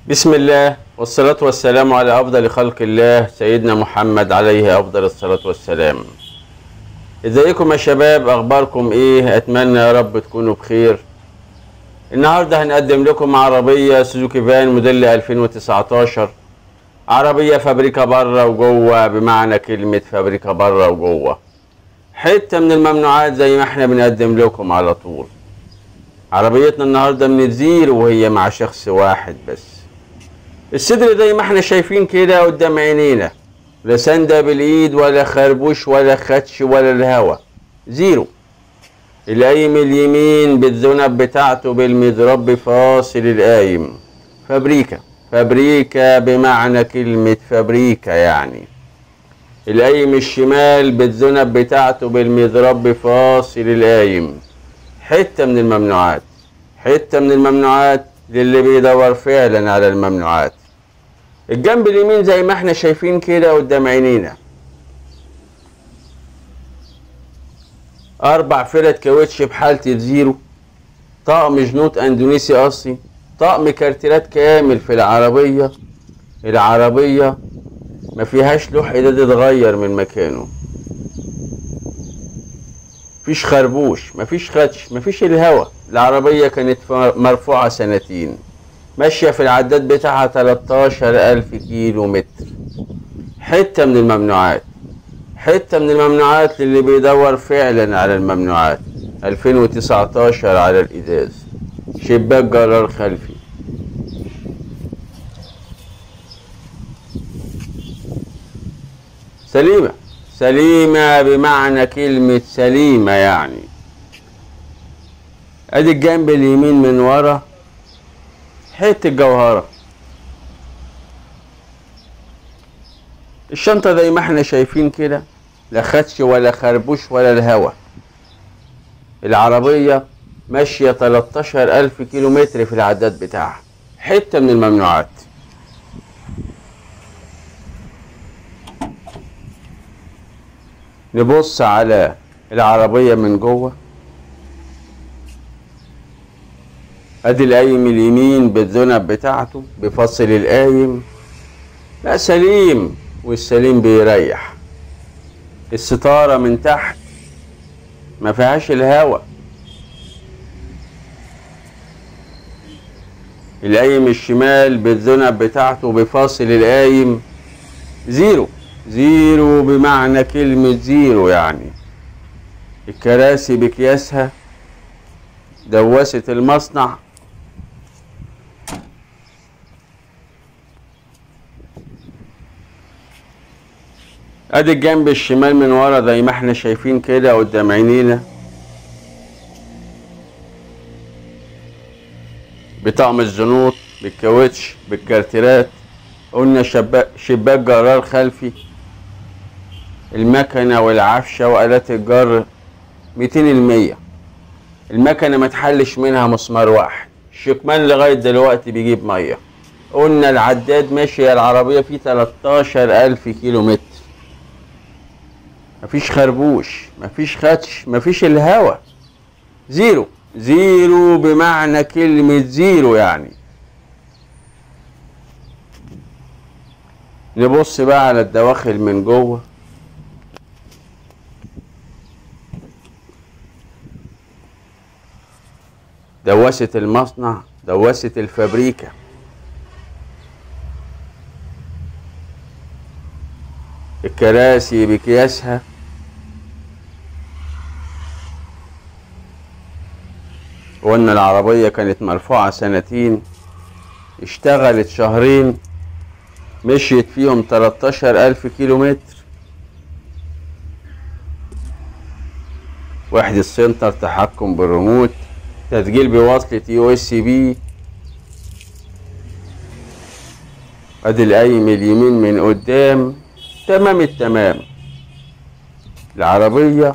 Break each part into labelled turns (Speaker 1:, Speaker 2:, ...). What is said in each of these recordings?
Speaker 1: بسم الله والصلاة والسلام على أفضل خلق الله سيدنا محمد عليه أفضل الصلاة والسلام ازيكم يا شباب أخباركم إيه أتمنى يا رب تكونوا بخير النهاردة هنقدم لكم عربية سوزوكي فان موديل 2019 عربية فابريكا بره وجوه بمعنى كلمة فابريكا بره وجوه حتة من الممنوعات زي ما احنا بنقدم لكم على طول عربيتنا النهاردة من الزيرو وهي مع شخص واحد بس الصدر زي ما احنا شايفين كده قدام عينينا لا سندة بالايد ولا خربوش ولا خدش ولا الهوا زيرو القايم اليمين بالذنب بتاعته بالمضرب فاصل القايم فابريكا فابريكا بمعنى كلمة فابريكا يعني القايم الشمال بالذنب بتاعته بالمضرب فاصل القايم حتة من الممنوعات حتة من الممنوعات للي بيدور فعلا على الممنوعات الجنب اليمين زي ما احنا شايفين كده قدام عينينا اربع فرد كاوتش بحالة الزيرو طقم جنوط اندونيسي اصلي طقم كارتيرات كامل في العربية العربية ما فيهاش لوح ايداد اتغير من مكانه مفيش خربوش مفيش خدش مفيش الهوا العربية كانت مرفوعة سنتين ماشية في العداد بتاعها 13 ألف كيلو متر حتة من الممنوعات حتة من الممنوعات للي بيدور فعلا على الممنوعات 2019 على الإزاز شباك جرار خلفي سليمة سليمة بمعنى كلمة سليمة يعني ادي الجنب اليمين من ورا حتة جوهرة الشنطة زي ما احنا شايفين كده لا خدش ولا خربوش ولا الهوا العربية ماشية 13 ألف كيلو متر في العداد بتاعها حتة من الممنوعات نبص على العربية من جوه ادي القايم اليمين بالذنب بتاعته بفصل القايم لا سليم والسليم بيريح الستارة من تحت ما فيهاش الهوا القايم الشمال بالذنب بتاعته بفاصل القايم زيرو زيرو بمعنى كلمة زيرو يعني الكراسي بكياسها دواسة المصنع ادي الجنب الشمال من ورا زي ما احنا شايفين كده قدام عينينا بطقم الزنوط بالكاوتش بالكارتيرات قلنا شباك شباك جرار خلفي المكنة والعفشة وآلات الجر 200 المية المكنة ما تحلش منها مسمار واحد الشكمان لغاية دلوقتي بيجيب مية قلنا العداد ماشية العربية فيه 13 ألف كيلو متر مفيش خربوش مفيش خدش مفيش الهوا زيرو زيرو بمعنى كلمة زيرو يعني نبص بقى على الدواخل من جوه دواسة المصنع دواسة الفابريكا الكراسي بكياسها وان العربية كانت مرفوعة سنتين اشتغلت شهرين مشيت فيهم 13 ألف كيلو متر وحدة سنتر تحكم بالريموت تسجيل بوصلة يو اس بي ادي القايم اليمين من قدام تمام التمام العربية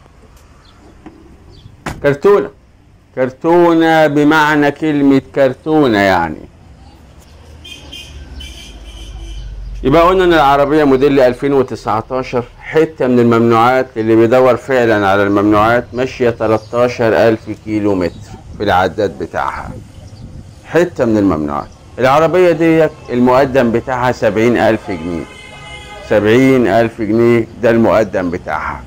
Speaker 1: كرتونة كرتونة بمعنى كلمة كرتونة يعني يبقى قلنا ان العربية موديل 2019 حتة من الممنوعات اللي بيدور فعلا على الممنوعات ماشية 13 ألف كيلو متر في العداد بتاعها حتة من الممنوعات العربية ديت المقدم بتاعها سبعين ألف جنيه سبعين ألف جنيه ده المقدم بتاعها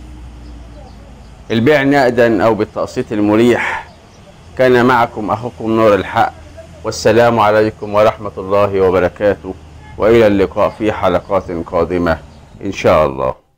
Speaker 1: البيع نقدا أو بالتقسيط المريح كان معكم أخوكم نور الحق والسلام عليكم ورحمة الله وبركاته وإلى اللقاء في حلقات قادمة إن شاء الله